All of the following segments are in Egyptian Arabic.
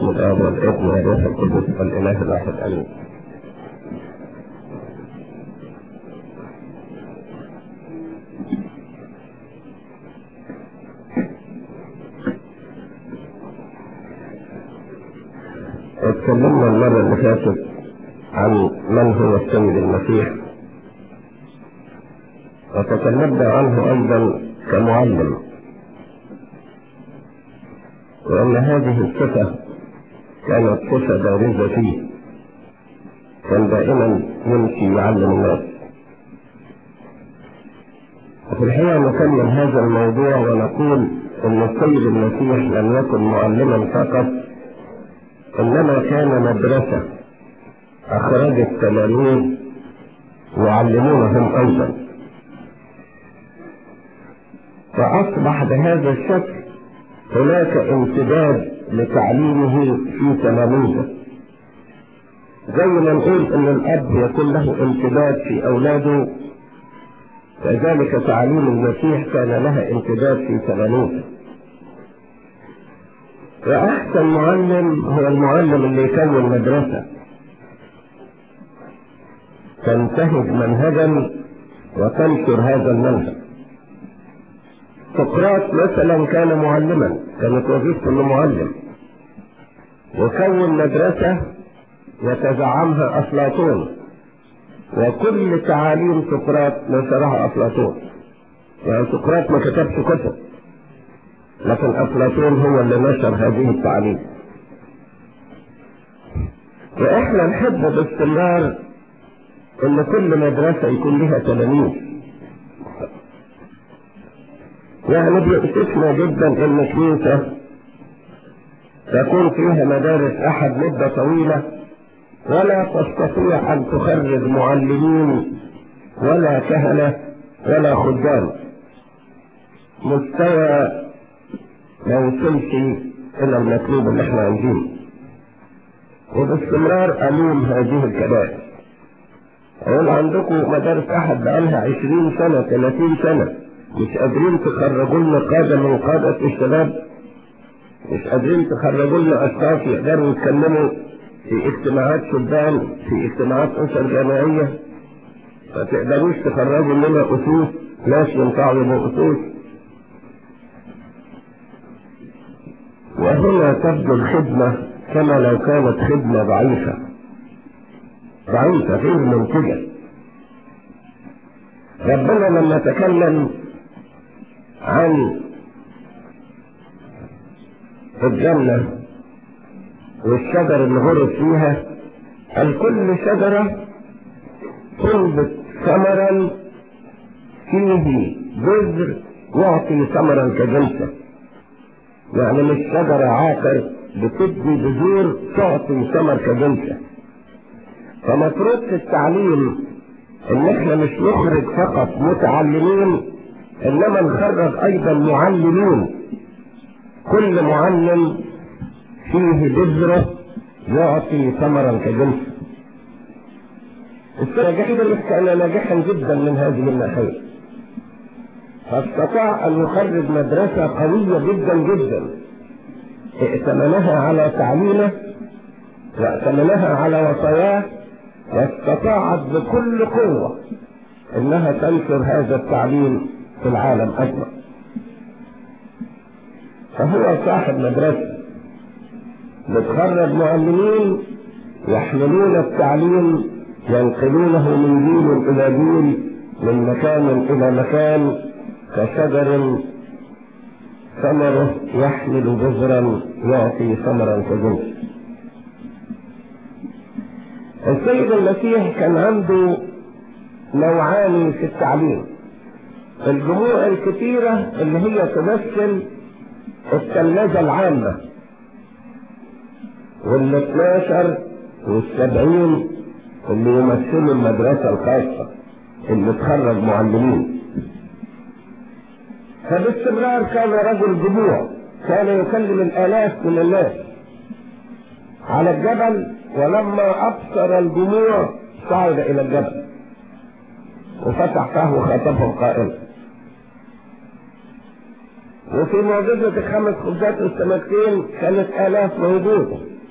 باسم الآب والابن والروح القدس والإله الواحد آمين. اتكلمنا المرة اللي فاتت عن من هو السيد المسيح وتكلمنا عنه أيضا كمعلم وأن هذه الصفة كانت صفة بارزة فيه كان دائما يمشي يعلم الناس وفي الحقيقة نكمل هذا الموضوع ونقول أن السيد المسيح لم يكن معلما فقط إنما كان مدرسة أخرجت تلاميذ يعلمونهم أيضا فأصبح بهذا الشكل هناك امتداد لتعليمه في تلاميذه زي ما نقول ان الاب يكون له امتداد في اولاده كذلك تعليم المسيح كان لها امتداد في تلاميذه واحسن معلم هو المعلم اللي يكون مدرسه تنتهج منهجا وتنشر هذا المنهج سقراط مثلا كان معلما كانت وظيفته انه معلم وكون مدرسة يتزعمها أفلاطون وكل تعاليم سقراط نشرها أفلاطون يعني سقراط ما كتبش كتب لكن أفلاطون هو اللي نشر هذه التعاليم وإحنا نحب باستمرار إن كل مدرسة يكون لها تلاميذ يعني بيؤسفنا جدا ان كنيسة تكون فيها مدارس احد مدة طويلة ولا تستطيع ان تخرج معلمين ولا كهنة ولا خدام مستوى ما وصلش الى المطلوب اللي احنا عايزينه وباستمرار الوم هذه الكبائر اقول عندكم مدارس احد بقالها عشرين سنة ثلاثين سنة مش قادرين تخرجوا لنا قادة من قادة الشباب مش قادرين تخرجوا لنا أشخاص يقدروا يتكلموا في اجتماعات شبان في اجتماعات أسر جماعية ما تقدروش تخرجوا لنا أسوس ناس ينفعوا بأسوس وهنا تبدو الخدمة كما لو كانت خدمة ضعيفة ضعيفة غير منتجة ربنا لما تكلم عن الجنة والشجر اللي غرس فيها قال كل شجرة تنبت ثمرا فيه بذر يعطي ثمرا كجنسة يعني مش شجرة عاقر بتدي بذور تعطي ثمر كجنسة فمفروض في التعليم ان احنا مش نخرج فقط متعلمين انما نخرج ايضا معلمين كل معلم فيه بذرة يعطي ثمرا كجنس النجاح ده كان ناجحا جدا من هذه الناحية فاستطاع ان يخرج مدرسة قوية جدا جدا ائتمنها على تعليمه وائتمنها على وصاياه واستطاعت بكل قوة انها تنشر هذا التعليم في العالم اجمع فهو صاحب مدرسة بتخرج معلمين يحملون التعليم ينقلونه من جيل الى جيل من مكان الى مكان كشجر ثمره يحمل بذرا يعطي ثمرا كجنس السيد المسيح كان عنده نوعان في التعليم الجموع الكثيرة اللي هي تمثل التلمذة العامة وال 12 والسبعين اللي يمثلوا المدرسة الخاصة اللي تخرج معلمين فباستمرار كان رجل جموع كان يكلم الآلاف من الناس على الجبل ولما أبصر الجموع صعد إلى الجبل وفتح فاه وخاطبهم قائلا وفي معجزة الخمس خبزات والسمكتين كانت آلاف موجودة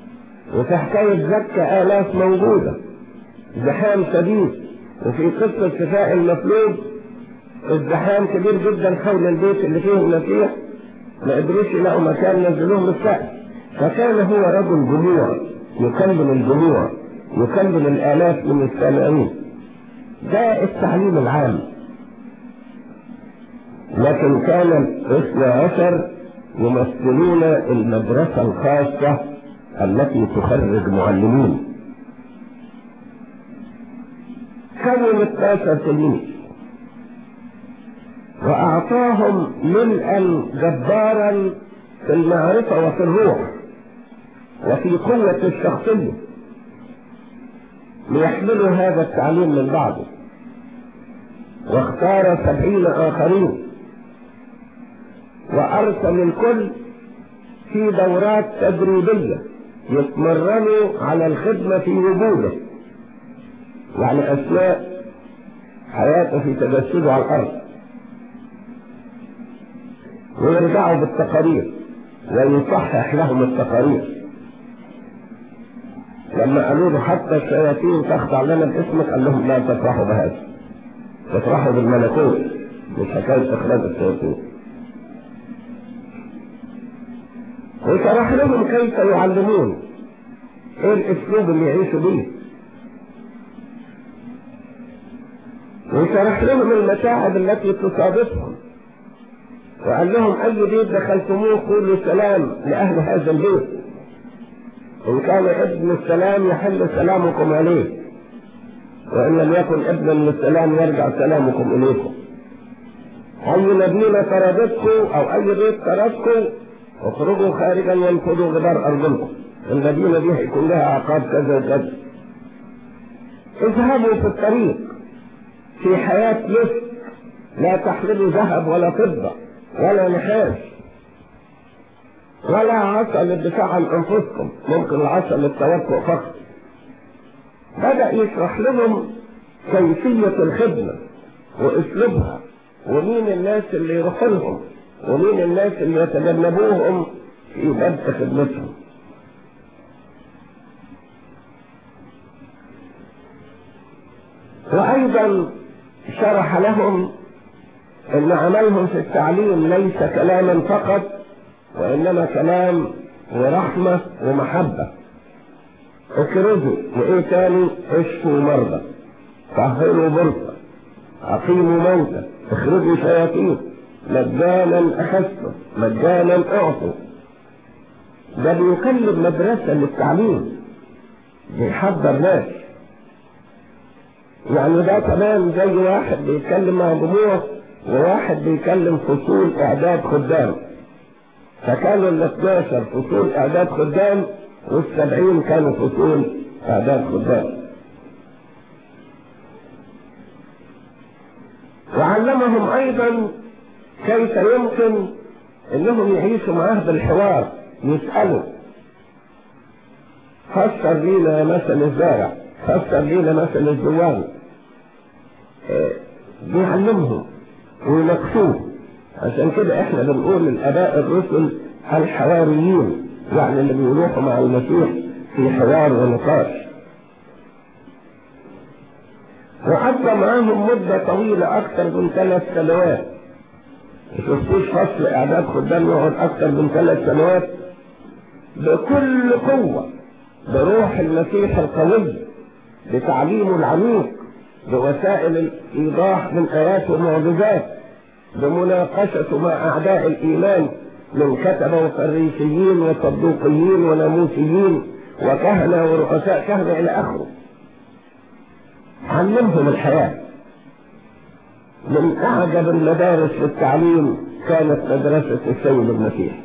وفي حكاية زكى آلاف موجودة زحام شديد وفي قصة شفاء المفلوج الزحام كبير جدا حول البيت اللي فيه المسيح ما قدروش يلاقوا مكان نزلوه من السقف فكان هو رجل جموع يكلم الجموع يكلم الآلاف من السامعين ده التعليم العام لكن كان الاثنى عشر يمثلون المدرسة الخاصة التي تخرج معلمين كانوا 12 تلميذ وأعطاهم ملءا جبارا في المعرفة وفي الروح وفي قوة الشخصية ليحملوا هذا التعليم من بعضه واختار سبعين آخرين وأرسل الكل في دورات تدريبية يتمرنوا على الخدمة في وجوده يعني أثناء حياته في تجسده على الأرض ويرجعوا بالتقارير ويصحح لهم التقارير لما قالوا له حتى الشياطين تخضع لنا باسمك قال لهم لا تفرحوا بهذا تفرحوا بالملكوت مش حكايه اخراج الشياطين وشرح لهم كيف يعلمون ايه الاسلوب اللي يعيشوا بيه وشرح لهم المتاعب التي تصادفهم وقال لهم اي بيت دخلتموه قولوا سلام لاهل هذا البيت ان كان ابن السلام يحل سلامكم عليه وان لم يكن ابنا من السلام يرجع سلامكم اليكم اي مدينه طردتكم او اي بيت طردكم اخرجوا خارجا وانفذوا غبار ارضكم المدينه دي هيكون لها عقاب كذا وكذا اذهبوا في الطريق في حياه لص لا تحملوا ذهب ولا فضه ولا نحاس ولا عصا للدفاع عن انفسكم ممكن العصا للتوقع فقط بدأ يشرح لهم كيفية الخدمة واسلوبها ومين الناس اللي يروحوا لهم ومين الناس اللي يتجنبوهم في بدء خدمتهم وأيضا شرح لهم ان عملهم في التعليم ليس كلاما فقط وانما كلام ورحمة ومحبة اكرزوا وايه تاني اشفوا مرضى طهروا برصة اقيموا موتى اخرجوا شياطين مجانا اخذتم مجانا اعطوا ده بيكلم مدرسة للتعليم بيحضر ناس يعني ده كمان زي واحد بيتكلم مع جموع وواحد بيكلم فصول اعداد خدام فكانوا ال 12 فصول اعداد خدام والسبعين كانوا فصول اعداد خدام وعلمهم ايضا كيف يمكن انهم يعيشوا معاه بالحوار يسألوا فسر لينا مثل الزارع فسر لينا مثل الزوار بيعلمهم ويناقشوه عشان كده احنا بنقول الاباء الرسل الحواريين يعني اللي بيروحوا مع المسيح في حوار ونقاش وقضى معاهم مدة طويلة أكثر من ثلاث سنوات شفتوش فصل إعداد خدام يقعد أكثر من ثلاث سنوات بكل قوة بروح المسيح القوي بتعليمه العميق بوسائل الإيضاح من آيات ومعجزات بمناقشته مع أعداء الإيمان من كتبة وفريسيين وصدوقيين وناموسيين وكهنة ورؤساء كهنة إلى آخره علمهم الحياة من أعجب المدارس في التعليم كانت مدرسة السيد المسيح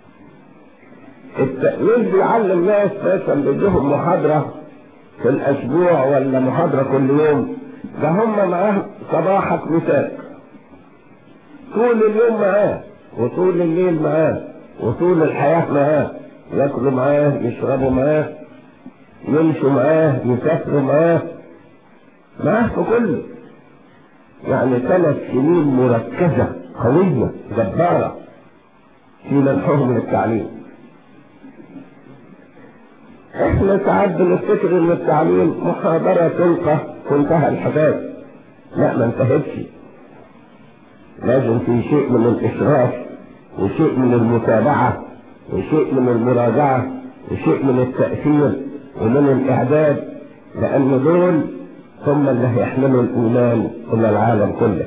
التأمين بيعلم ناس مثلا بيديهم محاضرة في الأسبوع ولا محاضرة كل يوم ده هم معاه صباحك مساء طول اليوم معاه وطول الليل معاه وطول الحياة معاه ياكلوا معاه يشربوا معاه يمشوا معاه يسافروا معاه معاه في كله يعني ثلاث سنين مركزة قوية جبارة في منحهم للتعليم احنا ساعات بنفتكر ان التعليم محاضرة تلقى وانتهى الحدث لا ما انتهتش لازم في شيء من الاشراف وشيء من المتابعة وشيء من المراجعة وشيء من التأثير ومن الإعداد لأن دول هم اللي هيحملوا الإيمان إلى العالم كله.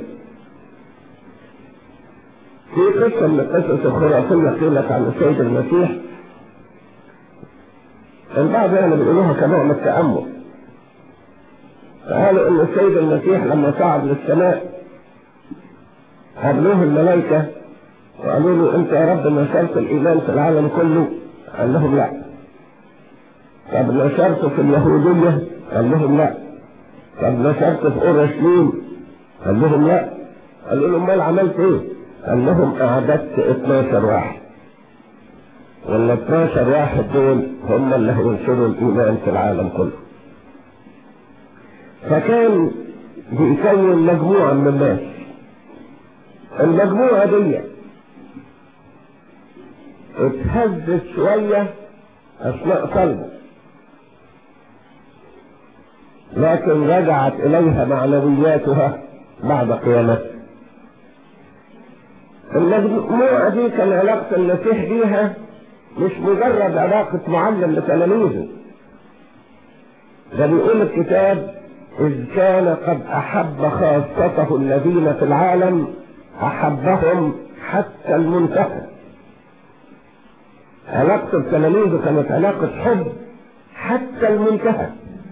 في قصة من القصص الخرافية قيلت عن السيد المسيح البعض يعني بيقولوها كنوع من التأمل. قالوا إن السيد المسيح لما صعد للسماء قابلوه الملائكة وقالوا له أنت يا رب نشرت الإيمان في العالم كله قال لهم لا طب نشرت في اليهودية قال لهم لا طب نشرت في أورشليم قال لهم لا قالوا له امال عملت ايه قال لهم اعددت 12 واحد وال 12 واحد دول هم اللي هينشروا الايمان في العالم كله فكان بيكون مجموعة من الناس المجموعة دي اتهزت شوية اثناء صلبه لكن رجعت اليها معنوياتها بعد قيامته المجموعة دي كان علاقة المسيح بيها مش مجرد علاقة معلم لتلاميذه ده بيقول الكتاب إذ كان قد أحب خاصته الذين في العالم أحبهم حتى المنتهى علاقة التلاميذ كانت علاقة حب حتى المنتهى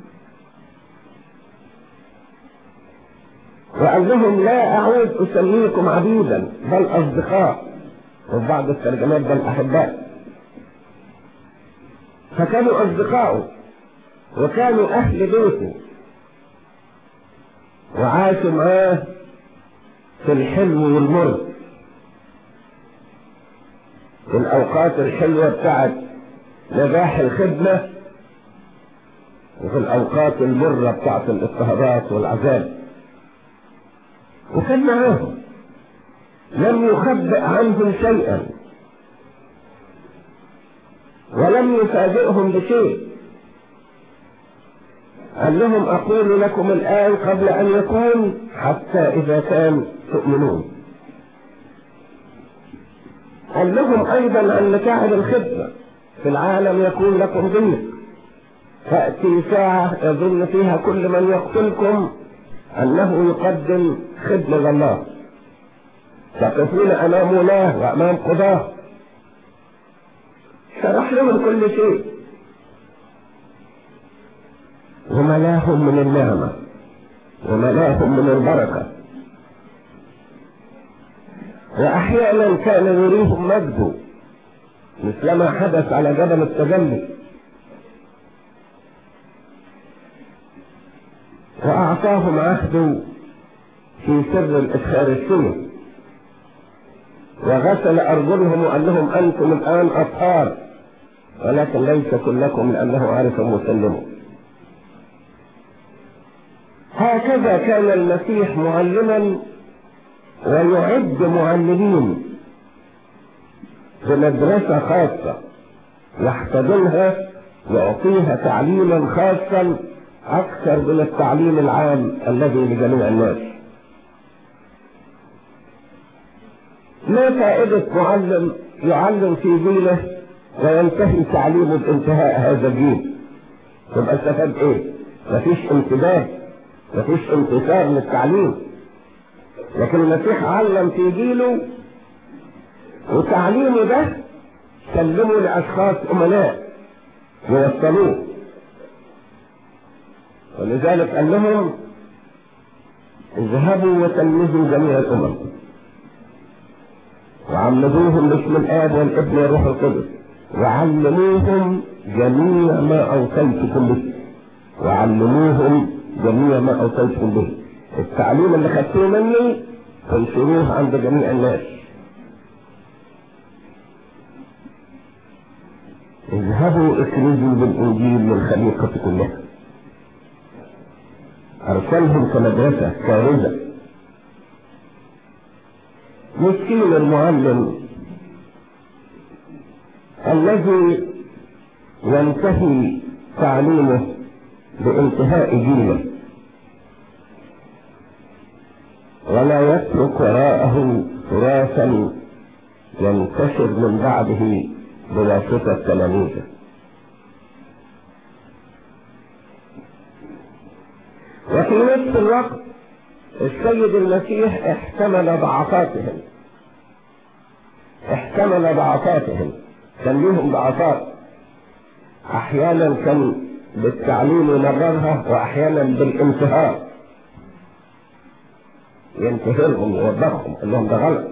وقال لهم لا أعود أسميكم عبيدا بل أصدقاء وفي بعض الترجمات بل أحباء فكانوا أصدقائه وكانوا أهل بيته وعاشوا معاه في الحلو والمر في الأوقات الحلوة بتاعت نجاح الخدمة وفي الأوقات المرة بتاعت الاضطهادات والعذاب وكان معاهم لم يخبئ عنهم شيئا ولم يفاجئهم بشيء قال لهم أقول لكم الآن قبل أن يكون حتى إذا كان تؤمنون قال لهم أيضا عن متاعب الخدمة في العالم يكون لكم ضيق تأتي ساعة يظن فيها كل من يقتلكم أنه يقدم خدمة لله تقفون أمام الله وأمام قضاه شرح لهم كل شيء وملاهم من النعمة وملاهم من البركة وأحيانا كان يريهم مجده مثلما حدث على جبل التجلي وأعطاهم عهده في سر الإفخارستية وغسل أرجلهم وقال لهم أنتم الآن أطهار ولكن ليس كلكم لأنه عارف مسلمه هكذا كان المسيح معلما ويعد معلمين بمدرسة خاصة يحتضنها يعطيها تعليما خاصا أكثر من التعليم العام الذي لجميع الناس ما فائدة معلم يعلم في دينه وينتهي تعليمه بانتهاء هذا الدين يبقى استفاد ايه؟ مفيش امتداد مفيش انتصار للتعليم لكن المسيح علم في جيله وتعليمه ده سلمه لاشخاص امناء يوصلوه ولذلك قال لهم اذهبوا وتلمذوا جميع الامم وعمدوهم باسم الاب والابن والروح القدس وعلموهم جميع ما اوصيتكم به وعلموهم جميع ما اوصيتكم به التعليم اللي خدتوه مني تنشروه عند جميع الناس اذهبوا اكرزوا بالانجيل للخليقه كلها ارسلهم كمدرسه كارثه مسكين المعلم الذي ينتهي تعليمه بانتهاء جيله ولا يترك وراءه تراثا ينتشر من بعده بواسطة تلاميذه وفي نفس الوقت السيد المسيح احتمل ضعفاتهم احتمل ضعفاتهم كان لهم ضعفات احيانا كان بالتعليم يمررها واحيانا بالانتهار ينتهرهم ويوبخهم انهم ده غلط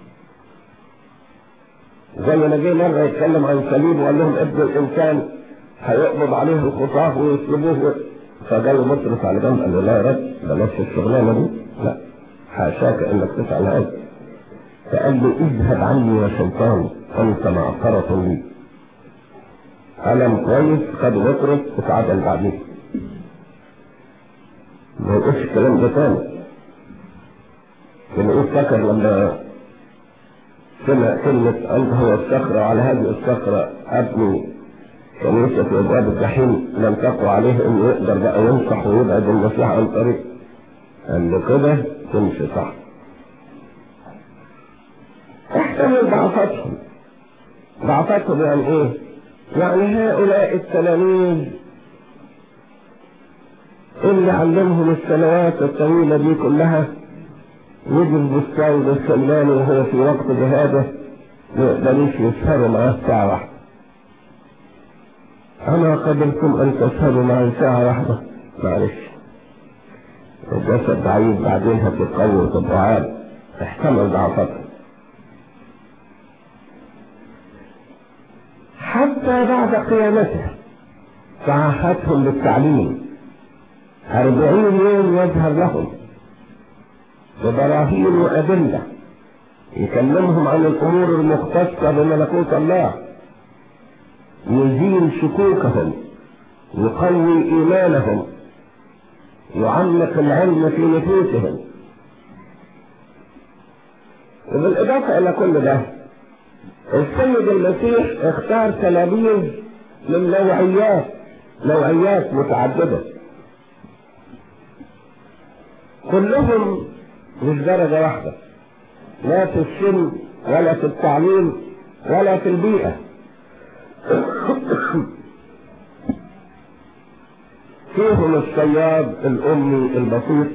زي ما جه مره يتكلم عن سليم وقال لهم ابن الانسان هيقبض عليه الخطاه ويسلبوه فجاله بطرس على جنب قال له لا يا رب بلاش الشغلانه دي لا حاشاك انك تفعل هذا فقال له اذهب عني يا شيطان انت معصرة لي علم كويس خد بطرس وتعادل بعدين ما يقولش الكلام ده تاني كان ايه فاكر لما سمع كلمة أنت هو الصخرة على هذه الصخرة أبني كنيسة أبواب الجحيم لم تقوى عليه إنه يقدر بقى ينصح ويبعد المسيح عن طريق قال له كده تمشي صح احتمل ضعفاتهم ضعفاتهم يعني ايه؟ يعني هؤلاء التلاميذ اللي علمهم السنوات الطويلة دي كلها يجي البستان السلمان وهو في وقت جهاده ما يقدروش يسهروا معاه ساعة واحدة أما قدرتم أن تسهروا معي ساعة واحدة معلش الجسد ضعيف بعدين هتتقوى وتبقى عال احتمل ضعفتها حتى بعد قيامته تعهدهم بالتعليم أربعين يوم يظهر لهم ببراهين وأدلة يكلمهم عن الأمور المختصة بملكوت الله يزيل شكوكهم يقوي إيمانهم يعمق العلم في نفوسهم وبالإضافة إلى كل ده السيد المسيح اختار تلاميذ من نوعيات نوعيات متعددة كلهم مش درجة واحدة لا في السن ولا في التعليم ولا في البيئة فيهم الصياد الأمي البسيط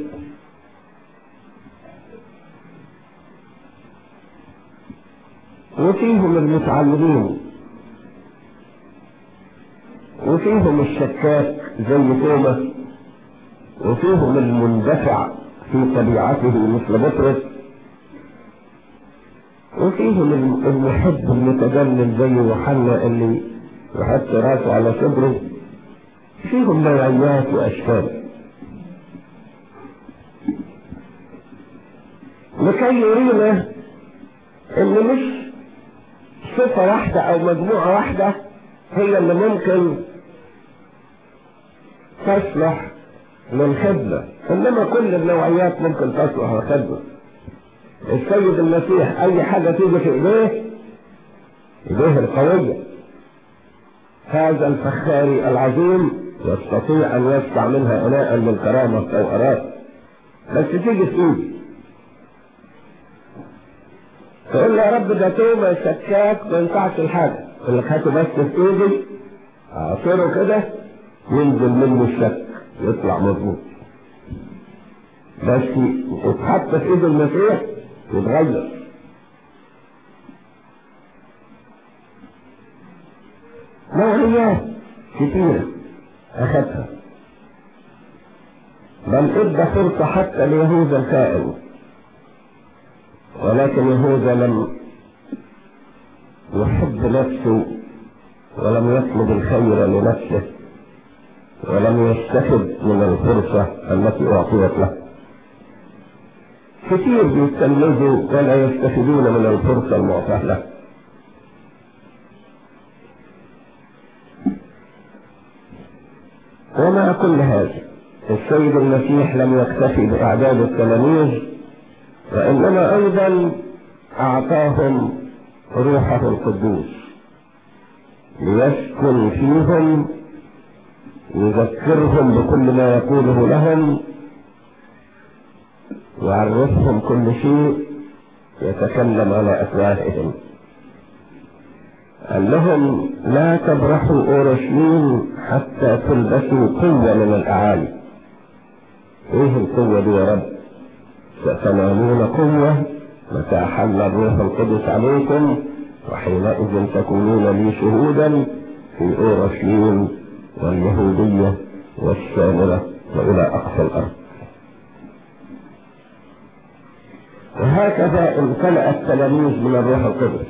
وفيهم المتعلمين وفيهم الشكاك زي توماس وفيهم المندفع في طبيعته مثل بطرس وفيهم المحب المتجلل زي يوحنا اللي يحط راسه على صدره فيهم نوعيات واشكال لكي يرينا ان مش صفة واحدة او مجموعة واحدة هي اللي ممكن تصلح للخدمة انما كل النوعيات ممكن تصلح للخدمة السيد المسيح اي حاجة تيجي في ايديه ايديه القوية هذا الفخاري العظيم يستطيع ان يصنع منها اناء للكرامة او اراد بس تيجي في ايدي تقول له يا رب ده توبة شكاك ما ينفعش الحاجة يقول لك هاته بس في ايدي اعصره كده ينزل منه الشك يطلع مظبوط بس يتحط في ايد المسيح يتغير نوعيات كتيرة أخذها بل ادى فرصة حتى ليهوذا الكائن ولكن يهوذا لم يحب نفسه ولم يطلب الخير لنفسه ولم يستفد من الفرصة التي أعطيت له كثير بيتلمذوا ولا يستفيدون من الفرصة المعطاة له ومع كل هذا السيد المسيح لم يكتفي بإعداد التلاميذ وإنما أيضا أعطاهم روحه القدوس ليسكن فيهم يذكرهم بكل ما يقوله لهم يعرفهم كل شيء يتكلم على أفواههم قال لهم لا تبرحوا أورشليم حتى تلبسوا قوة من الأعالي ايه القوة دي يا رب ستنالون قوة متى حل الروح القدس عليكم وحينئذ تكونون لي شهودا في أورشليم واليهودية والسامرة وإلى أقصى الأرض وهكذا امتلأ التلاميذ من الروح القدس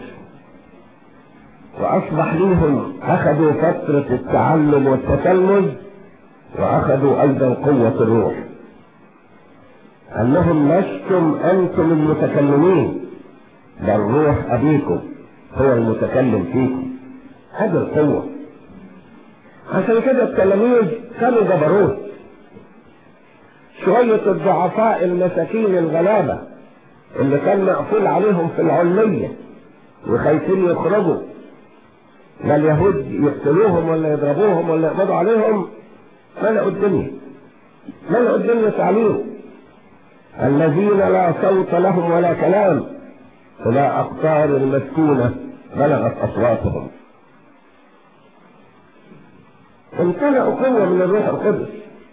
وأصبح ليهم أخذوا فترة التعلم والتتلمذ وأخذوا أيضا قوة الروح أنهم لستم أنتم المتكلمين بل روح أبيكم هو المتكلم فيكم هذه القوة عشان كده التلاميذ كانوا جبروت شوية الضعفاء المساكين الغلابة اللي كان مقفول عليهم في العلمية وخايفين يخرجوا لا اليهود يقتلوهم ولا يضربوهم ولا يقبضوا عليهم ملأوا الدنيا ملأوا الدنيا تعليم الذين لا صوت لهم ولا كلام إلى أقطار المسكونة بلغت أصواتهم امتلأوا قوة من الروح القدس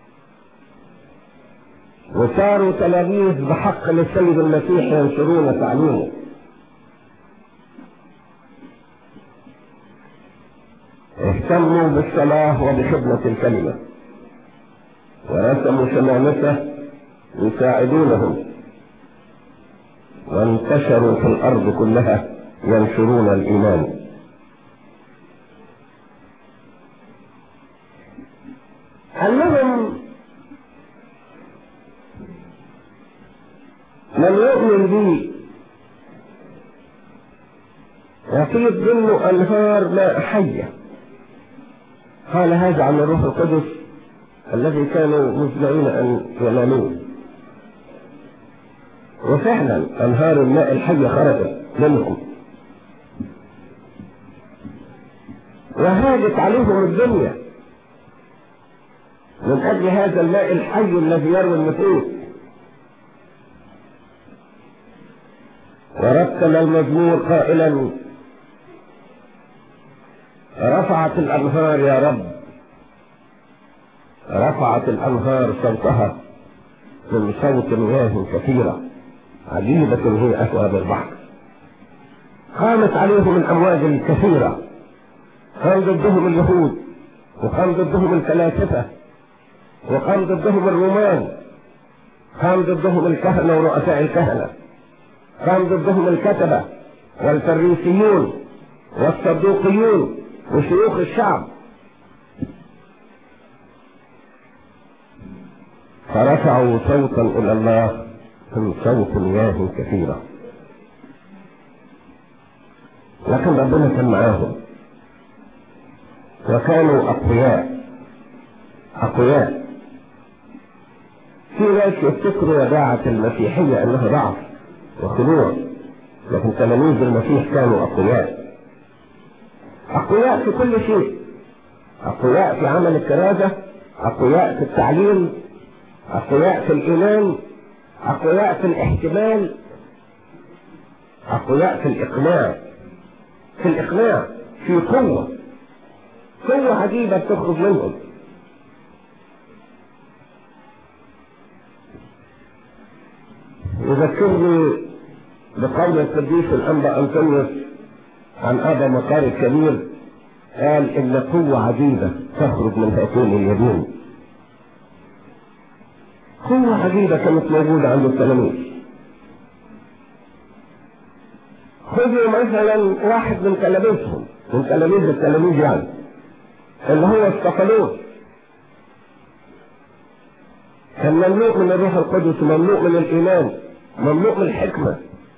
وصاروا تلاميذ بحق للسيد المسيح ينشرون تعليمه اهتموا بالصلاة وبخدمة الكلمة ورسموا شمامسة يساعدونهم وانتشروا في الأرض كلها ينشرون الإيمان أنهم من يؤمن بي يفيض منه أنهار ماء حية قال هذا عن الروح القدس الذي كانوا مزمعين أن ينالوه وفعلا أنهار الماء الحية خرجت منهم وهاجت عليهم الدنيا من أجل هذا الماء الحي الذي يروي النفوس ورتل المزمور قائلا رفعت الأنهار يا رب رفعت الأنهار صوتها من صوت مياه كثيرة عجيبة هي أسواب البحر قامت عليهم الأمواج الكثيرة قام ضدهم اليهود وقام ضدهم الفلاسفة وقام ضدهم الرومان قام ضدهم الكهنة ورؤساء الكهنة قام ضدهم الكتبة والفريسيون والصدوقيون وشيوخ الشعب فرفعوا صوتا الى الله من صوت مياه كثيرة لكن ربنا كان معاهم وكانوا اقوياء اقوياء في ناس يفتكروا وداعة المسيحية انها ضعف وخنوع لكن تلاميذ المسيح كانوا اقوياء اقوياء في كل شيء اقوياء في عمل الكرازة اقوياء في التعليم اقوياء في الايمان اقوياء في الاحتمال اقوياء في الاقناع في الاقناع في قوة قوة عجيبة بتخرج منهم يذكرني بقول القديس الانبا انطونيوس عن ابا مقار الكبير قال ان قوة عجيبة تخرج من هاتين اليدين قوة عجيبة كانت موجودة عند التلاميذ خذوا مثلا واحد من تلاميذهم من تلاميذ التلاميذ يعني اللي هو استقلوه كان مملوء من الروح القدس ومملوء من الايمان مملوء من الحكمة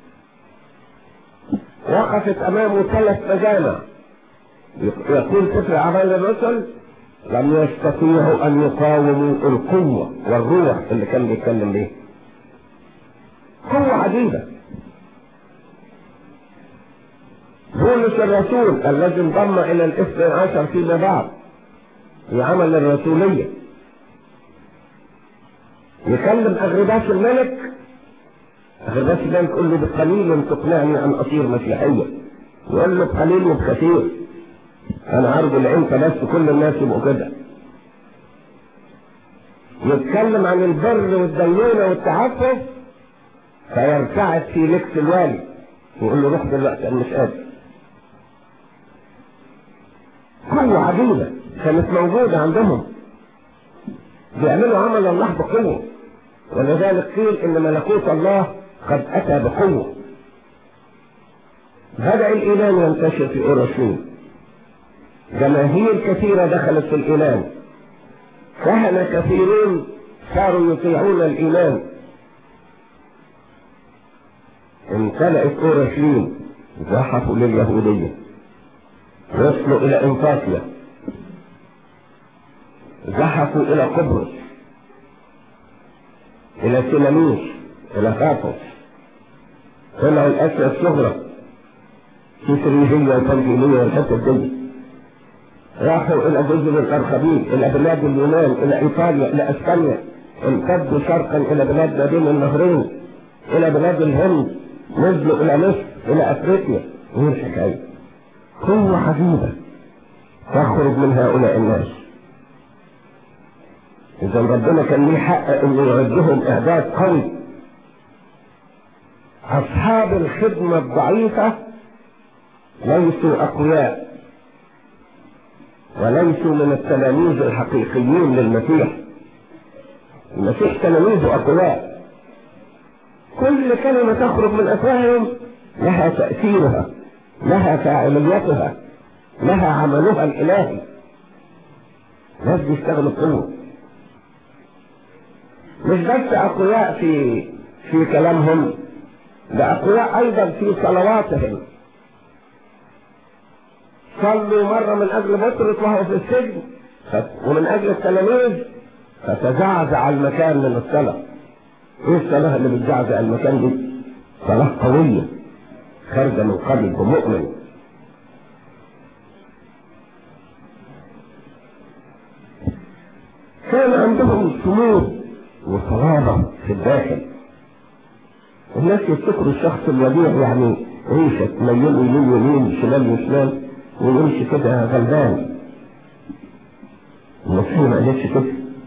وقفت امامه ثلاث مجامع يقول سفر اعمال الرسل لم يستطيعوا ان يقاوموا القوة والروح اللي كان بيتكلم بيه قوة عجيبة بولس الرسول الذي انضم الى الاثنى عشر فيما بعد يعمل الرسولية يكلم أغرباس الملك أغرباس الملك يقول له بقليل تقنعني أن أصير مسيحية يقول له بقليل وبكثير أنا عرض العين بس كل الناس يبقوا كده يتكلم عن البر والدينونة والتعفف فيرتعد في لكس الوالي يقول له روح دلوقتي انا مش قادر قوة عجيبة كانت موجودة عندهم بيعملوا عمل الله بقوة ولذلك قيل ان ملكوت الله قد اتى بقوة بدأ الايمان ينتشر في اورشليم جماهير كثيرة دخلت في الايمان كهنة كثيرون صاروا يطيعون الايمان امتلأت اورشليم زحفوا لليهودية وصلوا الى انطاكيا زحفوا الى قبرص الى سلاميس الى خافص طلعوا الاسيا الصغرى في سريجية وطنجينية والحتة دي راحوا الى جزر الارخبيل الى بلاد اليونان الى ايطاليا الى اسبانيا امتدوا شرقا الى بلاد ما بين النهرين الى بلاد الهند نزلوا الى مصر الى افريقيا ايه الحكايه قوه عجيبه تخرج من هؤلاء الناس اذا ربنا كان ليه حق انه يعدهم اعداد قوي اصحاب الخدمه الضعيفه ليسوا اقوياء وليسوا من التلاميذ الحقيقيين للمسيح المسيح تلاميذه اقوياء كل كلمة تخرج من أفواههم لها تأثيرها لها فاعليتها لها عملها الإلهي ناس بيشتغلوا بقوة مش بس أقوياء في في كلامهم ده أقوياء أيضا في صلواتهم صلوا مرة من أجل بطرس وهو في السجن ومن أجل التلاميذ فتزعزع المكان من الصلاة ايه الصلاة اللي بتزعزع المكان دي صلاة قوية خارجة من قلب مؤمن كان عندهم صمود وصلابة في الداخل الناس يفتكروا الشخص الوديع يعني عيشة تميل يمين يمين شمال وشمال ويمشي كده غلبان المسيح ما قالتش كده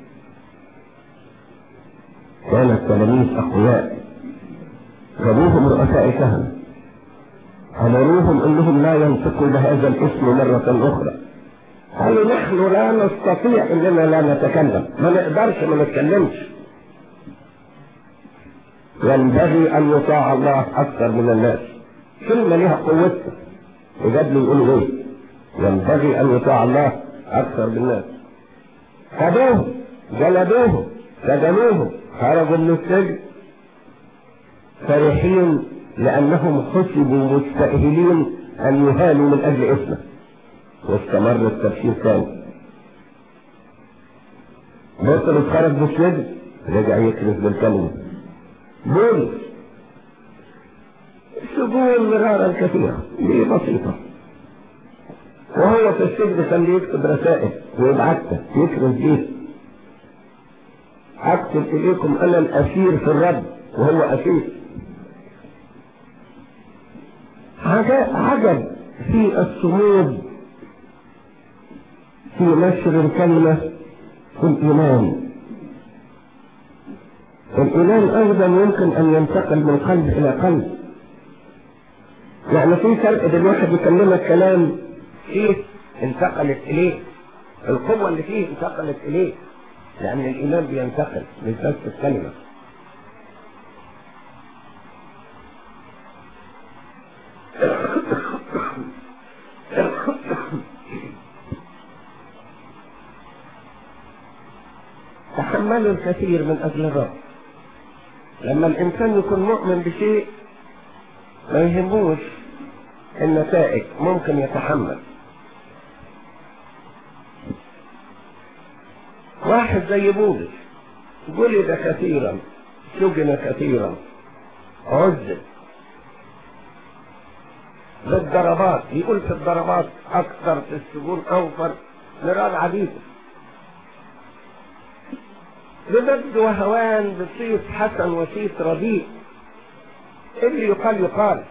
كان التلاميذ أقوياء جابوهم رؤساء كهنة أمروهم أنهم لا ينطقوا بهذا الاسم مرة أخرى قالوا نحن لا نستطيع أننا لا نتكلم ما نقدرش ما نتكلمش ينبغي أن يطاع الله أكثر من الناس كلمة لها قوتها بجد يقولوا إيه ينبغي أن يطاع الله أكثر من الناس خدوهم جلدوهم سجنوهم خرجوا من السجن فرحين لأنهم حسبوا مستأهلين أن يهانوا من أجل اسمه واستمر التبشير ثاني بطرس خرج من السجن رجع يكرز بالكلمة بولس السجون مرارا كثيرة دي بسيطة وهو في السجن كان بيكتب رسائل ويبعتها يكرز بيها اكتب اليكم انا الاسير في الرب وهو اسير عجب في الصمود في نشر الكلمة في الإيمان الإيمان أيضا يمكن أن ينتقل من قلب إلى قلب يعني في فرق بين واحد يكلمك كلام فيه انتقلت إليه القوة اللي فيه انتقلت إليه لأن الإيمان بينتقل مش بس الكلمة تحملوا الكثير من أجل الرب لما الإنسان يكون مؤمن بشيء ما يهموش النتائج ممكن يتحمل واحد زي بولس جلد كثيرا سجن كثيرا عذب بالضربات يقول في الضربات اكثر في السجون اوفر مرار عديدة بمجد وهوان بصيت حسن وصيت رديء اللي يقال يقال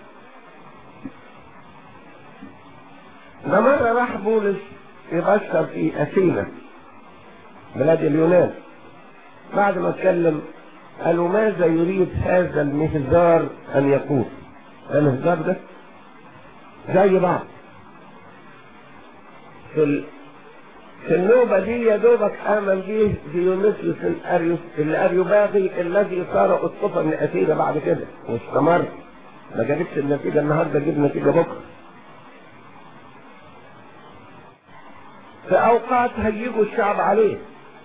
ده مرة راح بولس يبشر في أثينا بلاد اليونان بعد ما اتكلم قالوا ماذا يريد هذا المهزار أن يقول المهزار ده زي بعض في ال... في النوبة دي يا دوبك آمن به ديونيسيوس الأريوس الأريوباغي الذي صار أسقفا من أثينا بعد كده واستمر ما جابتش النتيجة النهارده جيب نتيجة بكرة في أوقات هيجوا الشعب عليه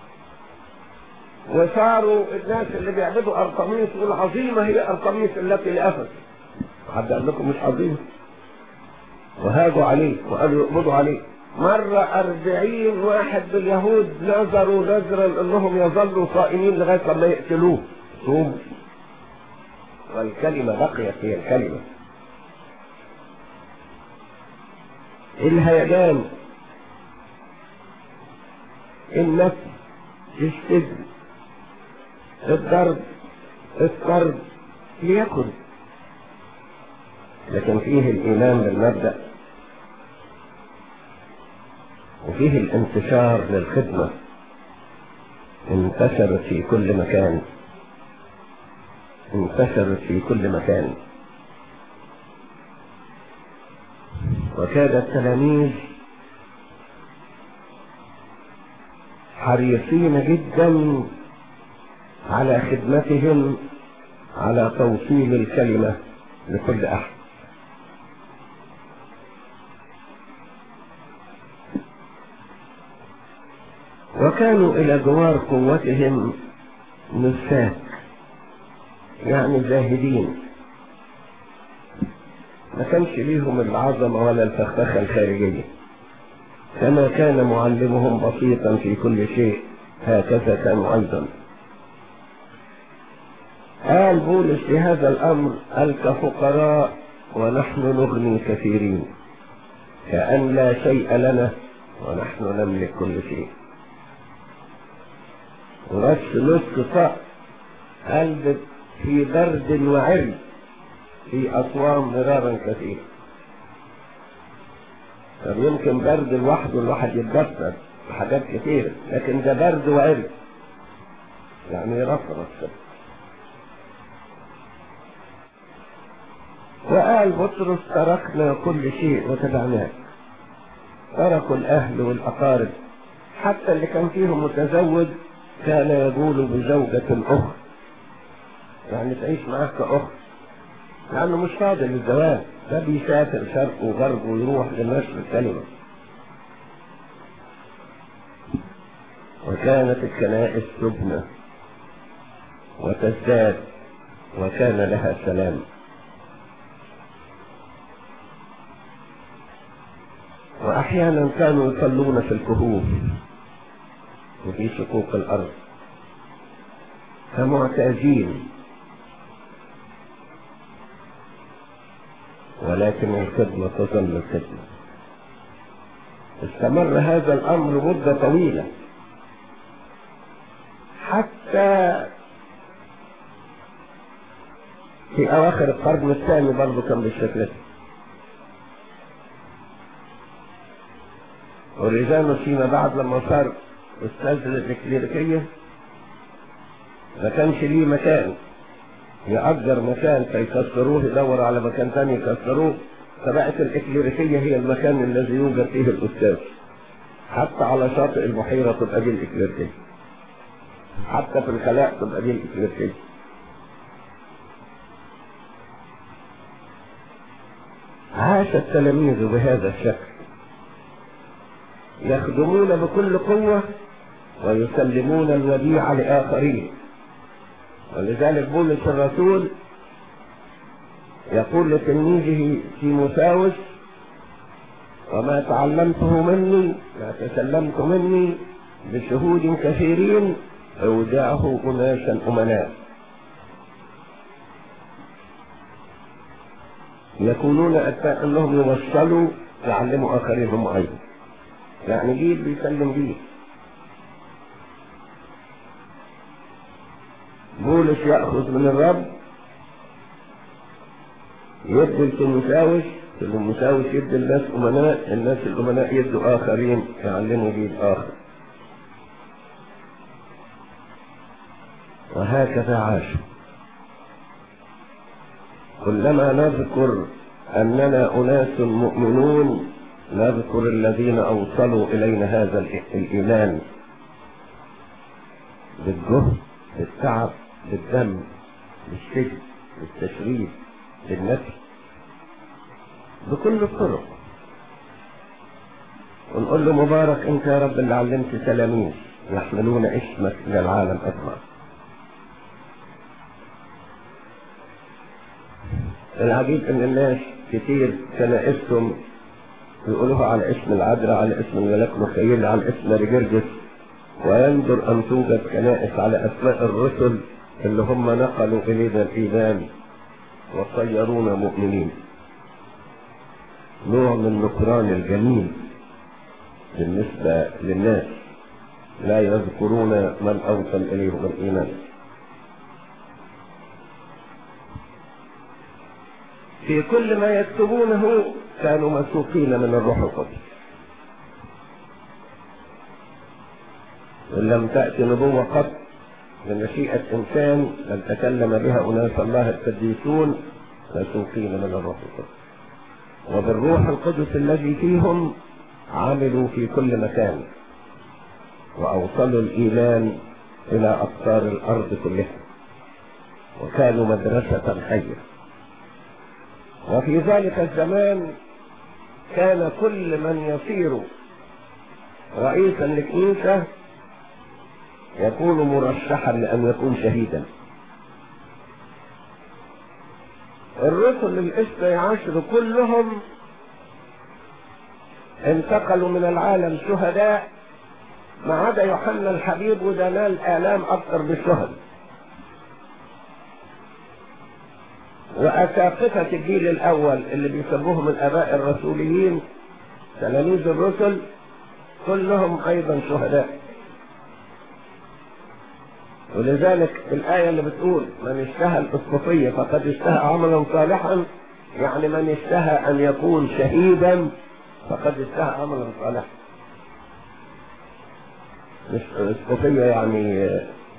وصاروا الناس اللي بيعبدوا أرطميس والعظيمة هي أرطميس التي لأفس حد قال لكم مش عظيمة وهاجوا عليه وقالوا يقبضوا عليه مرة أربعين واحد باليهود نظروا نظرا أنهم يظلوا صائمين لغاية ما يقتلوه صوم والكلمة بقيت هي الكلمة الهيجان النفس السجن الضرب الطرد ليكن لكن فيه الإيمان بالمبدأ وفيه الانتشار للخدمة انتشرت في كل مكان انتشرت في كل مكان وكاد التلاميذ حريصين جدا على خدمتهم على توصيل الكلمة لكل أحد وكانوا إلى جوار قوتهم نساك يعني زاهدين ما كانش ليهم العظمة ولا الفخفخة الخارجية كما كان معلمهم بسيطا في كل شيء هكذا كانوا أيضا قال بولس لهذا الأمر قال كفقراء ونحن نغني كثيرين كأن لا شيء لنا ونحن نملك كل شيء ورش نص صق قلب في برد وعري في أصوام مرارا كثيرا طب يمكن برد لوحده الواحد يتبصر بحاجات كثيرة لكن ده برد وعري يعني يرفرف كده وقال بطرس تركنا كل شيء وتبعناه تركوا الأهل والأقارب حتى اللي كان فيهم متزوج كان يقول بزوجة أخرى يعني تعيش معاه كأخت لأنه مش فاضي للزواج ده بيسافر شرق وغرب ويروح لنشر الكلمة وكانت الكنائس تبنى وتزداد وكان لها سلام وأحيانا كانوا يصلون في الكهوف وفي شقوق الأرض كمعتازين ولكن الخدمة تظل الخدمة استمر هذا الأمر مدة طويلة حتى في أواخر القرن الثاني برضه كان بالشكل ده ورجال فيما بعد لما صار استاذ الكليريكية ما كانش ليه مكان يأجر مكان فيكسروه يدور على مكان ثاني يكسروه فبقت الإكليريكية هي المكان الذي يوجد فيه الأستاذ حتى على شاطئ البحيرة تبقى دي الإكليريكية حتى في الخلاء تبقى دي الإكليريكية عاش التلاميذ بهذا الشكل يخدمون بكل قوة ويسلمون الوديعة لآخرين ولذلك بولس الرسول يقول لتلميذه تيموثاوس وما تعلمته مني ما تسلمت مني بشهود كثيرين اودعه اناسا امناء يكونون انهم يوصلوا يعلموا اخرين هم ايضا يعني جيل بيسلم جيل بولس يأخذ من الرب يدي التيموساوس المساوس يدي الناس أمناء الناس الأمناء يدوا آخرين يعلموا به الآخر وهكذا عاشوا كلما نذكر أننا أناس مؤمنون نذكر الذين أوصلوا إلينا هذا الإيمان بالجهد بالتعب بالدم بالسجن بالتشريد بالنفس بكل الطرق ونقول له مبارك انت يا رب اللي علمت تلاميذ يحملون اسمك الى العالم اجمع العجيب ان الناس كتير كنائسهم يقولوها على اسم العذراء على اسم الملاك مخيل على اسم رجرجس ويندر ان توجد كنائس على اسماء الرسل اللي هم نقلوا الينا الايمان وصيرونا مؤمنين نوع من النكران الجميل بالنسبة للناس لا يذكرون من أوصل إليهم الإيمان في كل ما يكتبونه كانوا مسوقين من الروح القدس إن لم تأتي نبوة قط بمشيئة إنسان لم تكلم بها أناس الله القديسون مسوقين من الروح القدس وبالروح القدس الذي فيهم عملوا في كل مكان وأوصلوا الإيمان إلى أقطار الأرض كلها وكانوا مدرسة حية وفي ذلك الزمان كان كل من يصير رئيسا لكنيسة يكون مرشحا لأن يكون شهيدا الرسل الاثني عشر كلهم انتقلوا من العالم شهداء ما عدا يوحنا الحبيب وده نال آلام أكثر بالشهد وأساقفة الجيل الأول اللي بيسموهم الآباء الرسوليين تلاميذ الرسل كلهم أيضا شهداء ولذلك الآية اللي بتقول من اشتهى الإسقفية فقد اشتهى عملا صالحا يعني من اشتهى أن يكون شهيدا فقد اشتهى عملا صالحا مش الإسقفية يعني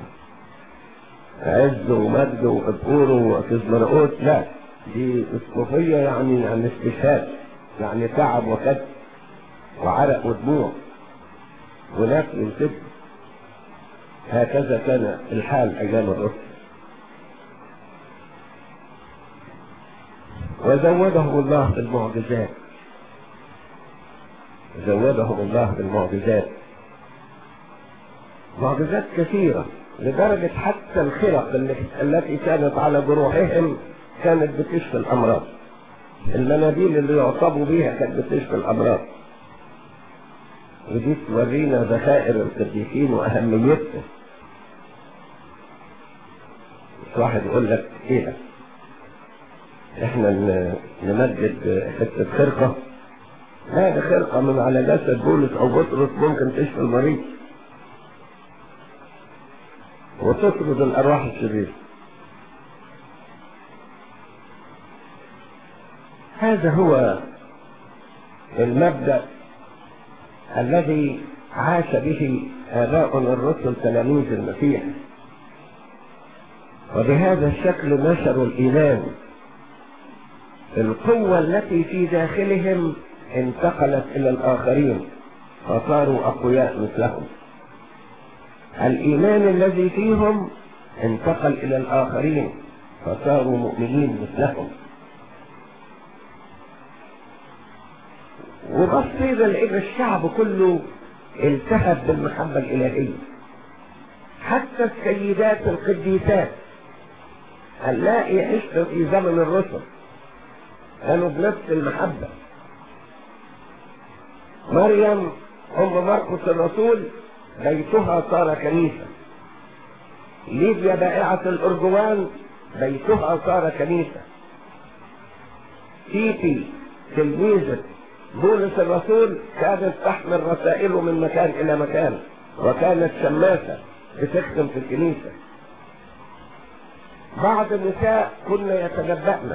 عز ومجد وقبور وكزمرقوت لا دي إسقفية يعني يعني استشهاد يعني تعب وكد وعرق ودموع ونفي وسد هكذا كان الحال أيام الرسل وزودهم الله بالمعجزات زودهم الله بالمعجزات معجزات كثيرة لدرجة حتى الخرق التي كانت على جروحهم كانت بتشفي الأمراض المناديل اللي يعصبوا بيها كانت بتشفي الأمراض ودي تورينا ذخائر القديسين وأهميتهم واحد يقول لك ايه ده احنا نمجد حتة خرقة لا ده خرقة من على جسد بولس او بطرس ممكن تشفي المريض وتطرد الارواح الشريرة هذا هو المبدأ الذي عاش به آباؤنا الرسل تلاميذ المسيح وبهذا الشكل نشروا الإيمان القوة التي في داخلهم انتقلت إلى الآخرين فصاروا أقوياء مثلهم الإيمان الذي فيهم انتقل إلى الآخرين فصاروا مؤمنين مثلهم وبصير لقينا الشعب كله التهب بالمحبة الإلهية حتى السيدات القديسات هنلاقي عشت في زمن الرسل كانوا بنفس المحبة مريم أم مرقس الرسول بيتها صار كنيسة ليبيا بائعة الأرجوان بيتها صار كنيسة تيتي تلميذة بولس الرسول كانت تحمل رسائله من مكان إلى مكان وكانت شماسة بتخدم في الكنيسة بعض النساء كن يتنبأن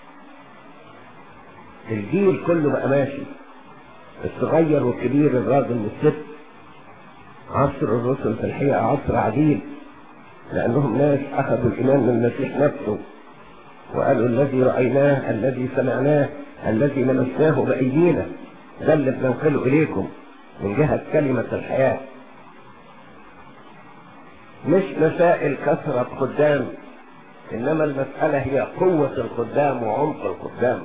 الجيل كله بقى ماشي الصغير والكبير الراجل والست عصر الرسل في الحقيقة عصر عديد لأنهم ناس أخذوا الإيمان من المسيح نفسه وقالوا الذي رأيناه الذي سمعناه الذي لمسناه بأيدينا ده اللي بننقله إليكم من جهة كلمة الحياة مش مسائل كثرة خدام إنما المسألة هي قوة الخدام وعمق الخدام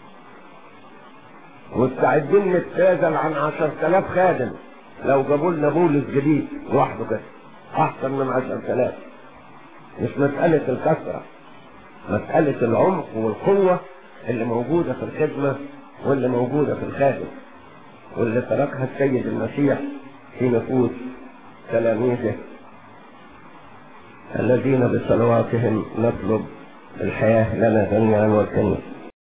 مستعدين نتنازل عن عشر تلاف خادم لو جابوا لنا بولس جديد لوحده كده أحسن من عشر تلاف مش مسألة الكثرة مسألة العمق والقوة اللي موجودة في الخدمة واللي موجودة في الخادم واللي تركها السيد المسيح في نفوس تلاميذه الذين بصلواتهم نطلب الحياة لنا جميعا والكنيسة